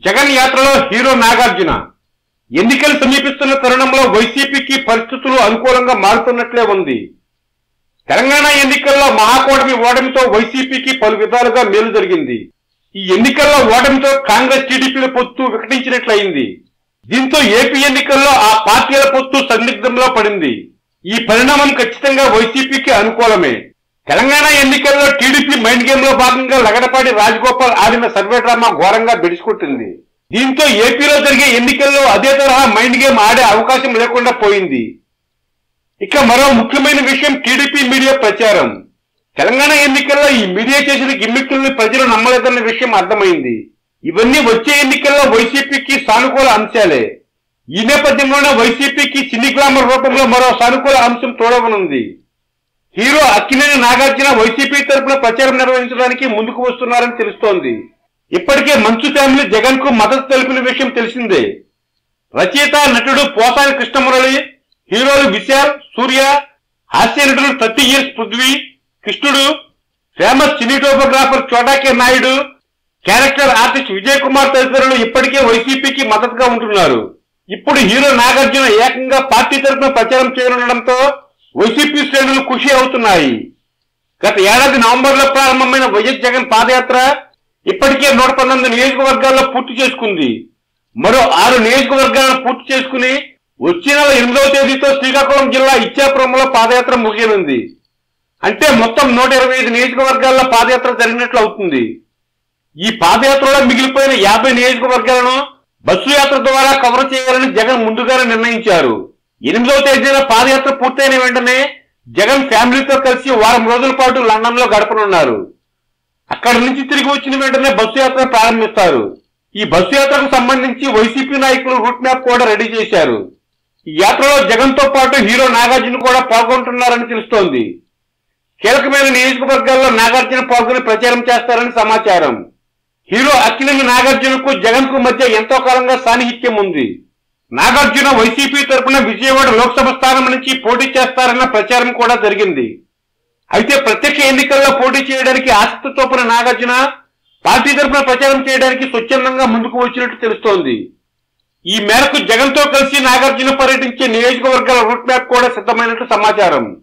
జగన్ యాత్రలో హీరో నాగార్జున ఎన్నికలు సమీపిస్తున్న తరుణంలో వైసీపీకి పరిస్థితులు అనుకూలంగా మారుతున్నట్లే ఉంది తెలంగాణ ఎన్నికల్లో మహాకూటమి ఓటమితో వైసీపీకి పలు విధాలుగా మేలు జరిగింది ఈ ఎన్నికల్లో ఓటమితో కాంగ్రెస్ టీడీపీల పొత్తు వికటించినట్లయింది దీంతో ఏపీ ఎన్నికల్లో ఆ పార్టీల పొత్తు సందిగ్ధంలో పడింది ఈ పరిణామం ఖచ్చితంగా వైసీపీకి అనుకూలమే తెలంగాణ ఎన్నికల్లో టీడీపీ మైండ్ గేమ్ లో భాగంగా లగడపాటి రాజగోపాల్ ఆడిన సర్వే డ్రామా ఘోరంగా బెడిసికొట్టింది దీంతో ఏపీలో జరిగే ఎన్నికల్లో అదే తరహా మైండ్ గేమ్ ఆడే అవకాశం లేకుండా పోయింది ఇక మరో ముఖ్యమైన విషయం టీడీపీ మీడియా ప్రచారం తెలంగాణ ఎన్నికల్లో ఈ మీడియా చేసిన గిమ్మిక్కుల్ని ప్రజలు నమ్మలేదన్న విషయం అర్థమైంది ఇవన్నీ వచ్చే ఎన్నికల్లో వైసీపీకి సానుకూల అంశాలే ఈ నేపథ్యంలోనే వైసీపీకి సినీ గ్లామర్ రూపంలో మరో సానుకూల అంశం తోడవనుంది హీరో అక్కినేని నాగార్జున వైసీపీ తరపున ప్రచారం నిర్వహించడానికి ముందుకు వస్తున్నారని తెలుస్తోంది ఇప్పటికే మంచు ఫ్యామిలీ జగన్ కు మద్దతు తెలిపిన విషయం తెలిసిందే రచయిత నటుడు పోసాని కృష్ణమురళి హీరోలు విశాల్ సూర్య హాస్య నటుడు thirty years Prithvi Krishnudu famous cinematographer Chota K Naidu character artist Vijay Kumar తదితరులు ఇప్పటికే వైసీపీకి మద్దతుగా ఉంటున్నారు ఇప్పుడు హీరో నాగార్జున ఏకంగా పార్టీ తరఫున ప్రచారం చేయనుండడంతో వైసీపీ శ్రేణులు ఖుషి అవుతున్నాయి గత ఏడాది నవంబర్ లో ప్రారంభమైన వైఎస్ జగన్ పాదయాత్ర ఇప్పటికే నూట పంతొమ్మిది నియోజకవర్గాల్లో పూర్తి చేసుకుంది మరో ఆరు నియోజకవర్గాలను పూర్తి చేసుకుని వచ్చే నెల ఎనిమిదవ తేదీతో శ్రీకాకుళం జిల్లా ఇచ్చాపురంలో పాదయాత్ర ముగియనుంది అంటే మొత్తం నూట ఇరవై ఐదు నియోజకవర్గాల్లో పాదయాత్ర జరిగినట్లు అవుతుంది ఈ పాదయాత్రలో మిగిలిపోయిన యాభై నియోజకవర్గాలను బస్సు యాత్ర ద్వారా కవర్ చేయాలని జగన్ ముందుగానే నిర్ణయించారు ఎనిమిదవ తేదీన పాదయాత్ర పూర్తయిన వెంటనే జగన్ ఫ్యామిలీతో కలిసి వారం రోజుల పాటు లండన్ లో గడపనున్నారు అక్కడి నుంచి తిరిగి వచ్చిన వెంటనే బస్సు యాత్ర ప్రారంభిస్తారు ఈ బస్సు యాత్రకు సంబంధించి వైసీపీ నాయకులు రూట్ మ్యాప్ కూడా రెడీ చేశారు ఈ యాత్రలో జగన్ తో పాటు హీరో నాగార్జున కూడా పాల్గొంటున్నారని తెలుస్తోంది కీలకమైన నియోజకవర్గాల్లో నాగార్జున పాల్గొని ప్రచారం చేస్తారని సమాచారం హీరో అక్కినేని నాగార్జునకు జగన్ కు మధ్య ఎంతో కాలంగా సాన్నిహిత్యం ఉంది నాగార్జున వైసీపీ తరపున విజయవాడ లోక్సభ స్థానం నుంచి పోటీ చేస్తారన్న ప్రచారం కూడా జరిగింది అయితే ప్రత్యక్ష ఎన్నికల్లో పోటీ చేయడానికి ఆసక్తి చూపిన నాగార్జున పార్టీ తరపున ప్రచారం చేయడానికి స్వచ్ఛందంగా ముందుకు వచ్చినట్టు తెలుస్తోంది ఈ మేరకు జగన్ తో కలిసి నాగార్జున పర్యటించే నియోజకవర్గాల రూట్ మ్యాప్ కూడా సిద్ధమైనట్టు సమాచారం